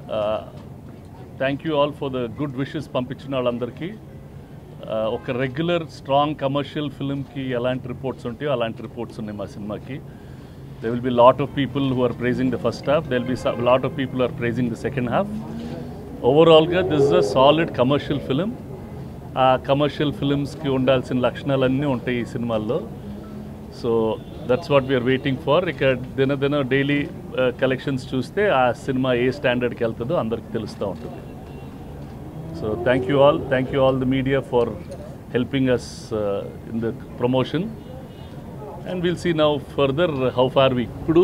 thank you all for the good wishes పంపించిన వాళ్ళందరికీ Uh, ఒక రెగ్యులర్ స్ట్రాంగ్ కమర్షియల్ ఫిల్మ్కి ఎలాంటి రిపోర్ట్స్ ఉంటాయో అలాంటి రిపోర్ట్స్ ఉన్నాయి మా సినిమాకి they will be lot of people who are praising the first half they will be lot of people are praising the second half ఓవరాల్గా this is a solid commercial film ఆ commercial ఫిలిమ్స్కి ఉండాల్సిన లక్షణాలన్నీ ఉంటాయి ఈ సినిమాల్లో so that's what we are waiting for ఇక దినదిన డైలీ కలెక్షన్స్ చూస్తే ఆ సినిమా ఏ స్టాండర్డ్కి వెళ్తుందో అందరికి తెలుస్తూ ఉంటుంది so thank you all thank you all the media for helping us in the promotion and will see now further how far we ఇప్పుడు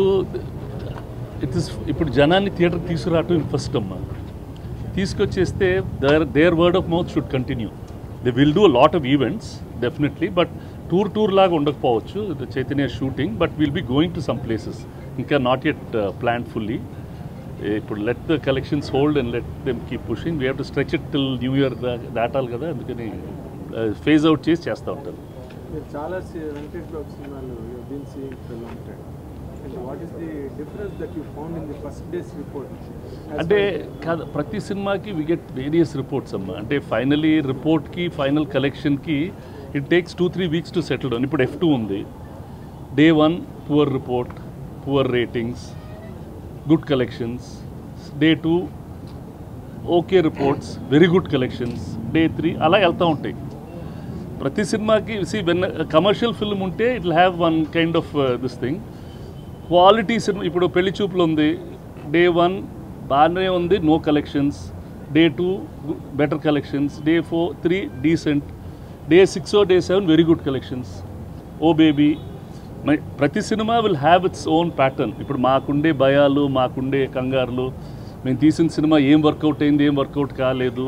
it is ఇప్పుడు జనాన్ని థియేటర్కి తీసుకురావటం ఫస్ట్ అమ్మా తీసుకొచ్చేస్తే there there word of mouth should continue they will do lot of events definitely but tour tour లాగా ఉండకపోవచ్చు ఇది Chaitanya shooting but will be going to some places ఇంకా నాట్ ఎట్ ప్లాన్ ఫుల్లీ ఇప్పుడు let the collections hold and let them keep pushing we have to stretch it till new year దాటాలి కదా అందుకని phase out చేసి చేస్తూ ఉంటారు మీరు చాలా సి- వెంకటేష్ బాబు సినిమాలు been seeing for long time and what is the difference that you found in the first days report అంటే కాదు ప్రతి సినిమాకి వి గెట్ వేరియస్ రిపోర్ట్స్ అమ్మా అంటే ఫైనలీ రిపోర్ట్కి ఫైనల్ కలెక్షన్కి it takes two three weeks to settle down ఇప్పుడు F two ఉంది day one poor report poor ratings good collections day two okay reports very good collections day three అలా వెళ్తూ ఉంటాయి ప్రతి సినిమాకి సి వెన్ కమర్షియల్ ఫిల్మ్ ఉంటే it have one kind of this thing quality సినిమా ఇప్పుడు పెళ్లి చూపులు ఉంది డే వన్ బాగానే ఉంది no collections day two better collections day four three decent day six day seven very good collections oh baby my ప్రతి సినిమా will have its own pattern ఇప్పుడు మాకుండే భయాలు మాకుండే కంగారులు మేము తీసిన సినిమా ఏం వర్కౌట్ అయింది ఏం వర్కౌట్ కాలేదు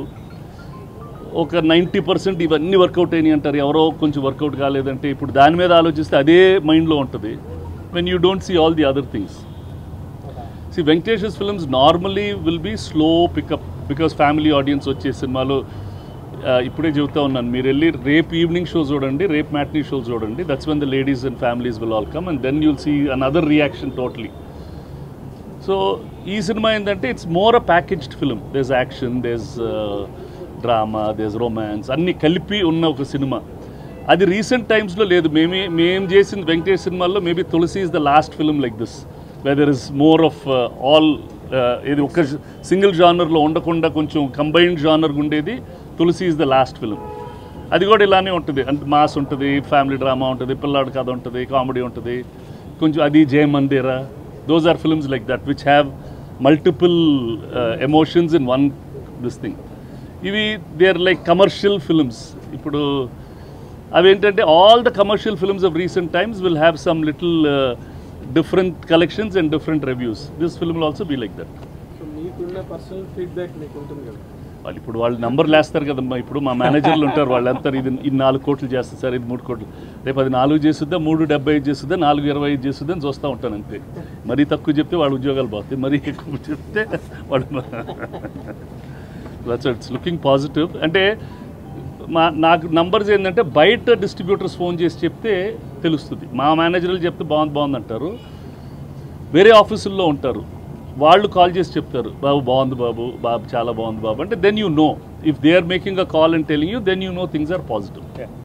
ఒక నైంటీ పర్సెంట్ ఇవన్నీ వర్కౌట్ అయినాయి అంటారు ఎవరో కొంచెం వర్కౌట్ కాలేదంటే ఇప్పుడు దాని మీద ఆలోచిస్తే అదే మైండ్లో ఉంటుంది when you don't see all the other things see Venkatesh's films normally will be slow pickup because family audience వచ్చే సినిమాలు ఆ, ఇప్పుడే చెబుతా ఉన్నాను మీరు వెళ్ళి రేపు ఈవినింగ్ షో చూడండి రేపు మ్యాట్నీ షో చూడండి that's when the ladies and families will all come and then you'll see an other reaction totally so ఈ సినిమా ఏంటంటే it's more a packaged film there's action there's drama there's romance అన్నీ కలిపి ఉన్న ఒక cinema అది recent టైమ్స్లో లేదు మేమే మేము చేసిన వెంకటేష్ సినిమాల్లో maybe Tulasi is the last film like this weather is more of all ఇది ఒక సింగిల్ జానర్లో ఉండకుండా కొంచెం కంబైన్డ్ జానర్ ఉండేది Tulasi is the last film అది కూడా ఇలానే ఉంటుంది అంటే మాస్ ఉంటుంది ఫ్యామిలీ డ్రామా ఉంటుంది పిల్లాడి కథ ఉంటుంది కామెడీ ఉంటుంది కొంచెం అది జయ మందిరా those are films like that which have multiple emotions in one this thing ఇవి they are like commercial films ఇప్పుడు అవేంటంటే all the commercial films of recent times will have some little different collections and different reviews this film will also be like that so మీకున్న personal feedback మీకు ఉంటుంది కదా వాళ్ళు ఇప్పుడు వాళ్ళు number లేస్తారు కదమ్మా ఇప్పుడు మా మేనేజర్లు ఉంటారు వాళ్ళు అంటారు ఇది ఇది నాలుగు కోట్లు చేస్తుంది సార్ ఇది మూడు కోట్లు రేపు అది నాలుగు చేస్తుందా మూడు డెబ్బై ఐదు చేస్తుందా నాలుగు ఇరవై ఐదు చేస్తుందా అని చూస్తూ ఉంటాను అంతే మరీ తక్కువ చెప్తే వాళ్ళ ఉద్యోగాలు పోతాయి మరీ ఎక్కువ చెప్తే వాళ్ళు ఇట్స్ లుకింగ్ పాజిటివ్ అంటే మా నాకు నంబర్స్ ఏంటంటే బయట డిస్ట్రిబ్యూటర్స్ ఫోన్ చేసి చెప్తే తెలుస్తుంది మా మేనేజర్లు చెప్తే బాగుంది బాగుంది అంటారు వేరే ఆఫీసుల్లో ఉంటారు వాళ్ళు కాల్ చేసి చెప్తారు బాబు బాగుంది బాబు బాబు చాలా బాగుంది బాబు అంటే then you know if they are making a call and telling you then you know things are positive